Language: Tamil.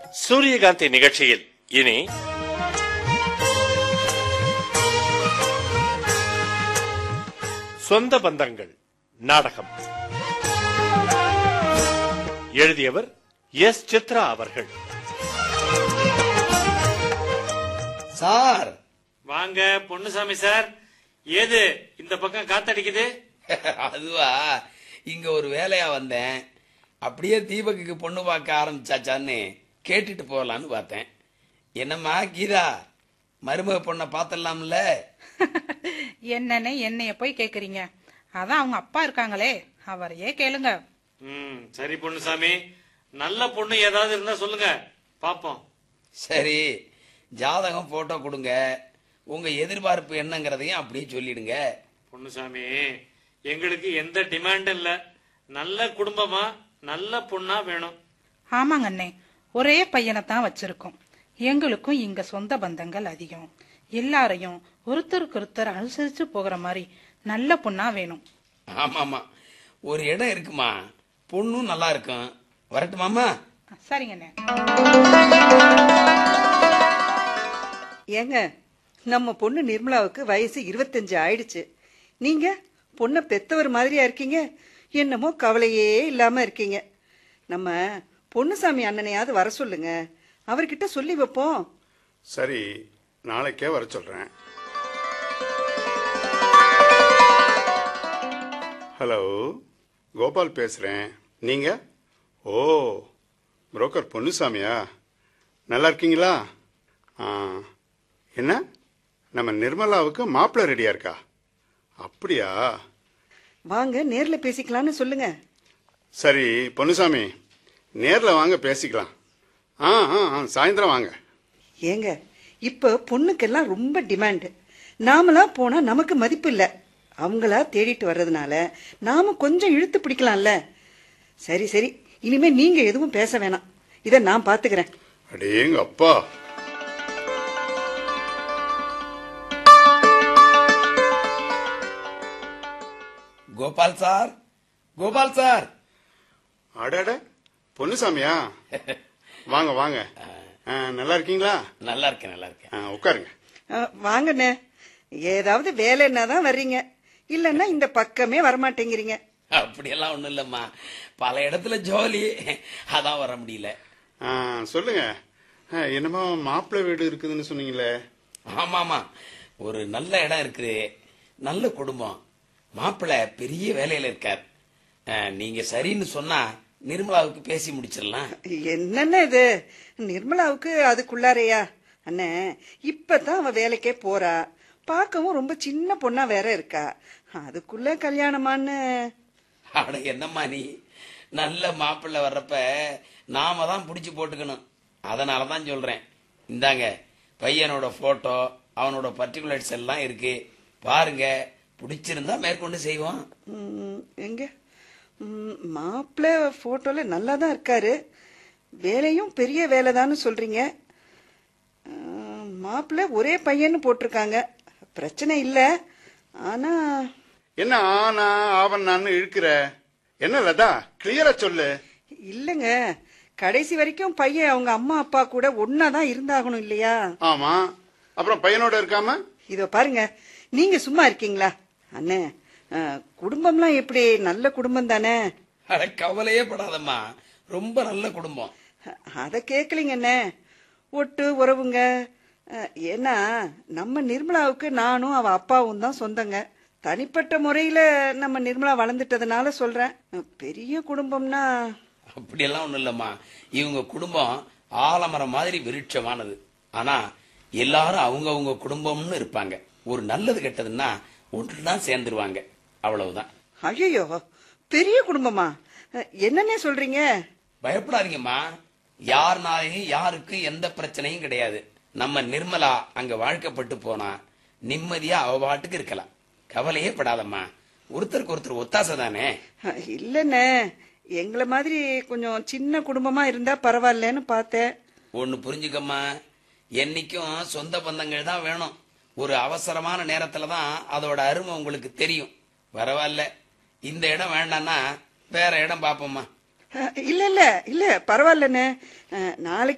சூரியகாந்தி நிகழ்ச்சியில் இனி சொந்த பந்தங்கள் நாடகம் எழுதியவர் எஸ் சித்ரா அவர்கள் சார் வாங்க பொன்னுசாமி சார் ஏது இந்த பக்கம் காத்தடிக்குது அதுவா இங்க ஒரு வேலையா வந்தேன் அப்படியே தீபக்குக்கு பொண்ணு பார்க்க ஆரம்பிச்சாச்சான்னு கேட்டுட்டு போகலான்னு பார்த்தேன் என்னம்மா கீதா மருமக பொண்ணை பார்த்தலாம்ல என்னன்னு என்னைய போய் கேக்குறீங்க அதான் அவங்க அப்பா இருக்காங்களே அவரையே கேளுங்க ம் சரி பொன்னுசாமி நல்ல பொண்ணு ஏதாவது இருந்தா சொல்லுங்க பாப்போம் சரி ஜாதகம் போட்டோ கொடுங்க உங்க எதிர்பார்ப்பு என்னங்கிறதையும் அப்படியே சொல்லிடுங்க பொன்னுசாமி எங்களுக்கு எந்த டிமாண்டும் இல்ல நல்ல குடும்பமா நல்ல பொண்ணா வேணும் ஆமாங்க அண்ணே ஒரே பையனை தான் வச்சிருக்கோம் எங்களுக்கும் இங்க சொந்த பந்தங்கள் அதிகம் எல்லாரையும் ஒருத்தருக்கு ஒருத்தர் அனுசரிச்சு போகிற மாதிரி நல்ல பொண்ணா வேணும் ஆமாமா ஒரு இடம் இருக்குமா பொண்ணும் நல்லா இருக்கும் வரட்டுமாமா சரிங்க அண்ணே ஏங்க நம்ம பொண்ணு நிர்மலாவுக்கு வயசு இருபத்தஞ்சு ஆயிடுச்சு நீங்க பொண்ணை பெத்தவர் மாதிரியா இருக்கீங்க என்னமோ கவலையே இல்லாம இருக்கீங்க நம்ம பொன்னுசாமி அண்ணனையாவது வர சொல்லுங்க அவர்கிட்ட சொல்லி வைப்போம் சரி நாளைக்கே வர சொல்றேன் ஹலோ கோபால் பேசுறேன் நீங்க ஓ புரோக்கர் பொன்னுசாமியா நல்லா இருக்கீங்களா ஆ என்ன நம்ம நிர்மலாவுக்கு மாப்பிள்ளை ரெடியா இருக்கா அப்படியா வாங்க நேர்ல பேசிக்கலாம்னு சொல்லுங்க சரி பொன்னுசாமி நேர்ல வாங்க பேசிக்கலாம் ஆ ஆ ஆ, சாயந்தரம் வாங்க ஏங்க இப்ப பொண்ணுக்கெல்லாம் ரொம்ப டிமாண்டு நாமளா போனா நமக்கு மதிப்பு இல்ல அவங்களா தேடிட்டு வர்றதுனால நாம கொஞ்சம் இழுத்து பிடிக்கலாம்ல சரி சரி இனிமே நீங்க எதுவும் பேச வேணாம் இத நான் பாத்துக்கிறேன் அடேங்க அப்பா கோபால் சார் கோபால் சார் அடட பொன்னுசாமியா வாங்க வாங்க ஆ, நல்லா இருக்கீங்களா நல்லா இருக்கேன் நல்லா இருக்கேன் ஆ, உட்காருங்க அஹ், வாங்கண்ணே ஏதாவது வேலைன்னா தான் வர்றீங்க இல்லைன்னா இந்த பக்கமே வரமாட்டேங்கிறீங்க அப்படியெல்லாம் ஒண்ணும் இல்லம்மா பல இடத்துல ஜோலி அதான் வர முடியல ஆ, சொல்லுங்க ஆ, என்னமோ மாப்பிள்ளை வீடு இருக்குதுன்னு சொன்னீங்களே ஆமாமா ஒரு நல்ல இடம் இருக்குது நல்ல குடும்பம் மாப்பிள்ளை பெரிய வேலையில இருக்கார் அஹ், நீங்க சரின்னு சொன்னா நிர்மலாவுக்கு பேசி முடிச்சிடலாம் என்னென்ன இது நிர்மலாவுக்கு அதுக்குள்ளாரையா அண்ணே இப்பதான் அவ வேலைக்கே போறா பார்க்கவும் ரொம்ப சின்ன பொண்ணா வேற இருக்கா அதுக்குள்ள கல்யாணமான்னு அட என்னம்மா நீ நல்ல மாப்பிள்ளை வர்றப்ப நாம தான் புடிச்சு போட்டுக்கணும் அதனால தான் சொல்றேன் இந்தாங்க பையனோட போட்டோ அவனோட பர்டிகுலர்ஸ் எல்லாம் இருக்கு பாருங்க பிடிச்சிருந்தா மேற்கொண்டு செய்வோம் ம், எங்க மாப்பிள்ளை போட்டோல நல்லா தான் இருக்காரு வேலையும் பெரிய வேலைதான்னு சொல்றீங்க மாப்பிள்ளை ஒரே பையன்னு போட்டிருக்காங்க பிரச்சனை இல்ல ஆனா என்ன ஆனா ஆவண்ணான்னு இழுக்கிற என்ன லதா கிளியரா சொல்லு இல்லங்க கடைசி வரைக்கும் பையன் அவங்க அம்மா அப்பா கூட ஒன்னா தான் இருந்தாகணும் இல்லையா ஆமா அப்புறம் பையனோட இருக்காம இதோ பாருங்க நீங்க சும்மா இருக்கீங்களா அண்ணே அஹ், குடும்பம்லாம் எப்படி நல்ல குடும்பம் தானே அட கவலையே படாதம்மா ரொம்ப நல்ல குடும்பம் அத கேட்கலீங்க அண்ணே ஒட்டு உறவுங்க அஹ், ஏன்னா நம்ம நிர்மலாவுக்கு நானும் அவ அப்பாவும் தான் சொந்தங்க தனிப்பட்ட முறையில நம்ம நிர்மலா வளர்ந்துட்டதுனால சொல்றேன் அஹ், பெரிய குடும்பம்னா அப்படியெல்லாம் ஒண்ணும் இல்லம்மா இவங்க குடும்பம் ஆலமரம் மாதிரி விருட்சமானது ஆனா எல்லாரும் அவங்க அவங்க குடும்பம்னு இருப்பாங்க ஒரு நல்லது கெட்டதுன்னா ஒன்றுனா சேர்ந்துருவாங்க அவ்வளவுதான் ஐயோ பெரிய குடும்பமா அஹ், என்னன்னே சொல்றீங்க பயப்படாதீங்கம்மா யாருனாலையும் யாருக்கும் எந்த பிரச்சனையும் கிடையாது நம்ம நிர்மலா அங்க வாழ்க்கப்பட்டு போனா நிம்மதியா அவ பாட்டுக்கு இருக்கலாம் கவலையே படாதம்மா ஒருத்தருக்கு ஒருத்தர் ஒத்தாசை தானே அஹ், இல்லண்ணே எங்களை மாதிரி கொஞ்சம் சின்ன குடும்பமா இருந்தா பரவாயில்லன்னு பார்த்தேன் ஒன்னு புரிஞ்சுக்கம்மா என்னைக்கும் சொந்த பந்தங்கள் தான் வேணும் ஒரு அவசரமான நேரத்துல தான் அதோட அருமை உங்களுக்கு தெரியும் பரவாயில்ல இந்த இடம் வேண்டாம்னா வேற இடம் பாப்போம்மா அஹ், இல்ல இல்ல இல்ல பரவாயில்லண்ணே அஹ், நாளைக்கு